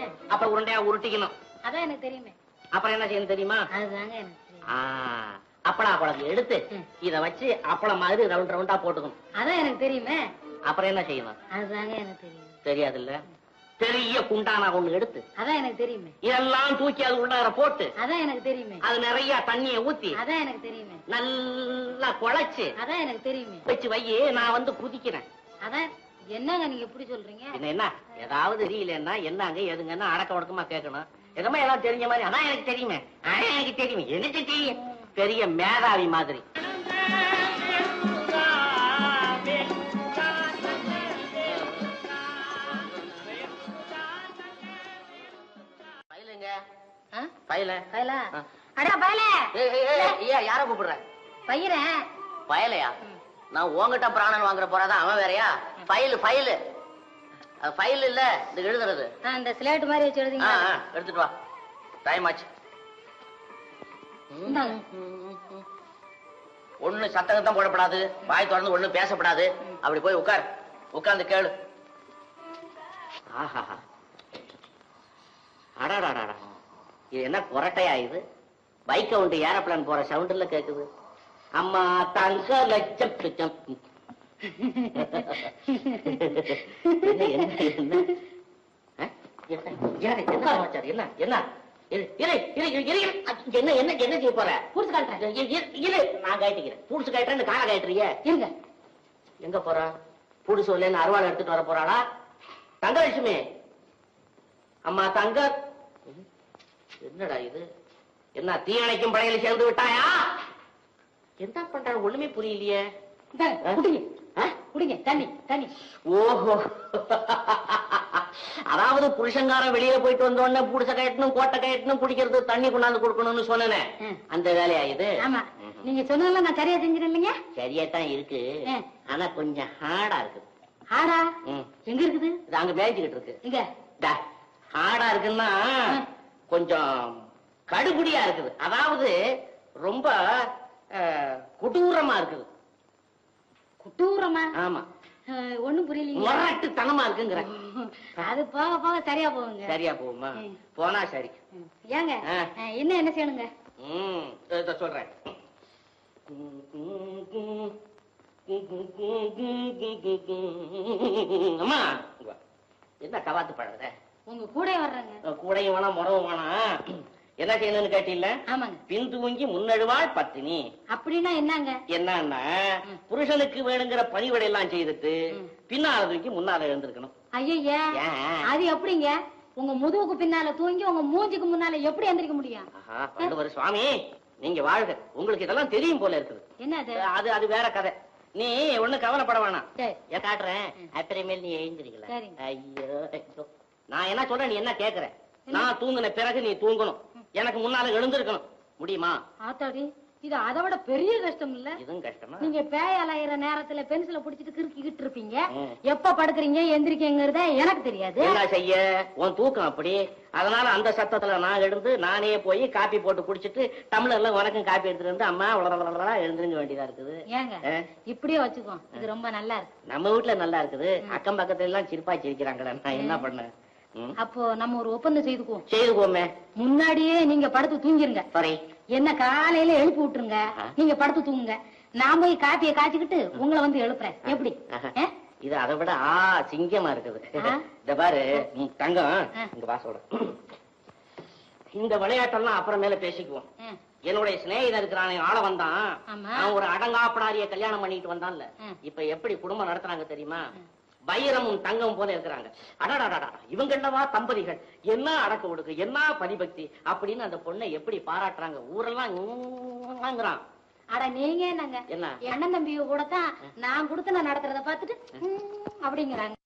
அப்புறம் உருண்டையா உருட்டிக்கணும் அதான் எனக்கு தெரியுமே அப்புறம் என்ன செய்யணும் தெரியுமா அதுதாங்க எனக்கு தெரியும் ஆ, அப்பளா குழம்பு எடுத்து ம். இத வச்சு அப்பளம் மாதிரி ரவுண்ட் ரவுண்டா போட்டுக்கணும் அதான் எனக்கு தெரியுமே அப்புறம் என்ன செய்யணும் அதுதாங்க எனக்கு தெரியும் தெரியாதுல்ல பெரிய குண்டானா ஒண்ணு எடுத்து அதான் எனக்கு தெரியுமே இதெல்லாம் தூக்கி அது உள்ளார போட்டு அதான் எனக்கு தெரியுமே அது நிறைய தண்ணிய ஊத்தி அதான் எனக்கு தெரியுமே நல்லா குழைச்சு அதான் எனக்கு தெரியுமே வச்சு வை நான் வந்து குதிக்கிறேன் அதான் என்னங்க நீங்க எப்படி சொல்றீங்க என்ன என்ன ஏதாவது தெரியலன்னா என்னங்க எதுங்கன்னா அடக்க ஒடுக்கமா கேட்கணும் எதுவுமே எல்லாம் தெரிஞ்ச மாதிரி அதான் எனக்கு தெரியுமே அதான் எனக்கு தெரியுமே எனக்கு தெரியும் பெரிய மேதாவி மாதிரி ஃபைலுங்க ஆ? ஃபைல பயலா ஆ. அடா பயல ஏய், ஏய், ஏய், ஏய், யார கூப்பிடுற பையறேன் பயலையா நான் உன்கிட்ட பிராணன் வாங்குற போறாதான் அவன் வேறயா ஃபைல் ஃபைல் அது ஃபைல் இல்ல இது எழுதுறது இந்த ஸ்லேட் மாதிரி வச்சு ஆ, எழுதிங்க ஆ, எடுத்துட்டு வா டைம் ஆச்சு இந்தாங்க. ஒண்ணு சத்தம் போடப்படாது வாய் திறந்து ஒண்ணு பேசப்படாது அப்படி போய் உட்கார் உட்கார்ந்து கேளு ஆஹா அடாடாடா இது என்ன கொரட்டையா இது பைக் கவுண்ட் ஏரோப்ளான் போற சவுண்டுல கேக்குது அம்மா தங்க லட்சம் பிச்சம். என்ன என்ன என்ன ஆ? என்ன யாரு? என்ன சமாச்சாரம்? என்ன என்ன இரு, இரு, இரு, இரு, இரு, இரு. அச்ச, என்ன என்ன என்ன செய்ய போற புடிச்சு காட்டுறேன் இரு, இரு, இரு, நான் கட்டிக்கிறேன் பூடிச்சு கட்டுறேன்னு காலை கட்டுறிய இருங்க எங்க போறா பூடிச்சு வரலன்னு அருவாள் எடுத்துட்டு வர போறாளா தங்கலட்சுமி அம்மா தங்க என்னடா இது என்ன தீயணைக்கும் படையில சேர்ந்து விட்டாயா என்ன பண்றாங்க ஒண்ணுமே புரியலையே இந்தாங்க, ஆ? குடிங்க ஆ? குடிங்க தண்ணி தண்ணி ஓஹோ அதாவது புருஷங்காரன் வெளியில போயிட்டு வந்த உடனே புடிச்ச கயட்டணும் கோட்டை கயட்டணும் குடிக்கிறது தண்ணி கொண்டாந்து கொடுக்கணும்னு சொன்னேனே ம். அந்த வேலையா இது ஆமா நீங்க சொன்னதெல்லாம் நான் சரியா செஞ்சிருந்தேன் இல்லைங்க சரியா தான் இருக்கு ஆ. ஆனா கொஞ்சம் ஹார்டா இருக்குது ஆடா ம். எங்க இருக்குது இது அங்க மேய்ச்சிக்கிட்டு இருக்கு இங்க டா, ஹார்டா இருக்குன்னா கொஞ்சம் கடுபுடியா இருக்குது அதாவது ரொம்ப அஹ், கொடூரமா இருக்குது குட்டூரமா ஆமா ஒண்ணும் புரியலீங்க முரட்டுத்தனமா இருக்குங்கிற அது போக போக சரியா போகுங்க சரியா போகுமா ம். போனா சரி ம். ஏங்க ஆ. ஆ, என்ன என்ன செய்யணுங்க ம் இதோ சொல்றேன் அம்மா இங்க வா. என்ன கவாத்து பழகுற உங்க கூட வர்றேங்க கூடையும் வேணாம் முறவும் வேணாம் என்ன செய்யணும்னு கேட்டீல்ல ஆமாங்க பின் தூங்கி முன்னழுவாள் பத்தினி அப்படின்னா என்னங்க என்னன்னா ம். புருஷனுக்கு வேணுங்கிற பணிவிடை எல்லாம் செய்துட்டு ம். பின்னால தூக்கி முன்னால எழுந்திருக்கணும் ஐயா ஏன்? அது எப்படிங்க உங்க முதுகுக்கு பின்னால தூங்கி உங்க மூஞ்சிக்கு முன்னால எப்படி எந்திரிக்க முடியும் ஆஹா வள்ளுவர் சுவாமி நீங்க வாழ்க உங்களுக்கு இதெல்லாம் தெரியும் போல இருக்குது என்னது அது அது வேற கதை நீ ஒண்ணு கவலைப்பட வேணாம் சரி ஏன் காட்டுறேன் அப்புறமேல் நீ எழுந்திருக்கல சரிங்க. ஐயோ ஐயோ. நான் என்ன சொல்றேன் நீ என்ன கேக்குற நான் தூங்குன பிறகு நீ தூங்கணும் எனக்கு முன்னால எழுந்திருக்கணும் முடியுமா ஆத்தாடி இது அதை விட பெரிய கஷ்டம் இல்ல இதுவும் கஷ்டமா நீங்க பேய் அலையிற நேரத்துல பென்சில புடிச்சிட்டு கிறுக்கிக்கிட்டு இருப்பீங்க ம். எப்ப படுக்குறீங்க எந்திரிக்கங்கிறத எனக்கு தெரியாது என்ன செய்ய உன் தூக்கம் அப்படி அதனால அந்த சத்தத்துல நான் எழுந்து நானே போய் காப்பி போட்டு குடிச்சிட்டு டம்ளர்ல உனக்கும் காப்பி எடுத்துட்டு வந்து அம்மா உலகளா எழுந்திருக்க வேண்டியதா இருக்குது ஏங்க ஆ? இப்படியே வச்சுக்கோ இது ரொம்ப நல்லா இருக்கு நம்ம வீட்டுல நல்லா இருக்குது அக்கம் பக்கத்துல எல்லாம் சிரிப்பா சிரிக்கிறாங்களே நான் என்ன பண்ணேன் ம்? அப்போ நம்ம ஒரு ஒப்பந்தம் செய்துக்குவோம் செய்துக்கோமே முன்னாடியே நீங்க படுத்து தூங்கிருங்க சாரி என்ன காலையில எழுப்பி விட்டுருங்க ஆ. நீங்க படுத்து தூங்குங்க நான் போய் காப்பியை காய்ச்சிக்கிட்டு உங்களை வந்து எழுப்புறேன் எப்படி ஆஹா. ஆ? இது அதை விட ஆ சிங்கமா இருக்குது ஆ? இந்த பாரு ம், தங்கம் ஆ. இங்க வாசோட இந்த விளையாட்டெல்லாம் அப்புறமேல பேசிக்குவோம் ஆ. என்னுடைய சிநேகிதன் இருக்கிறானே ஆள வந்தான் ஆமா. அவன் ஒரு அடங்காப்படாரிய கல்யாணம் பண்ணிட்டு வந்தான்ல ம். இப்ப எப்படி குடும்பம் நடத்துறாங்க தெரியுமா வைரமும் தங்கம் போல இருக்கிறாங்க அடடாடா இவங்கள்ளவா தம்பதிகள் என்ன அடக்க ஒடுக்கு என்ன பரிபக்தி அப்படின்னு அந்த பொண்ணை எப்படி பாராட்டுறாங்க ஊரெல்லாம் ங்கிறான். அட நீங்க என்னங்க என்ன என் அண்ணன் தம்பிய கூட தான் நான் கொடுத்து நான் நடத்துறத பார்த்துட்டு ம், அப்படிங்கிறாங்க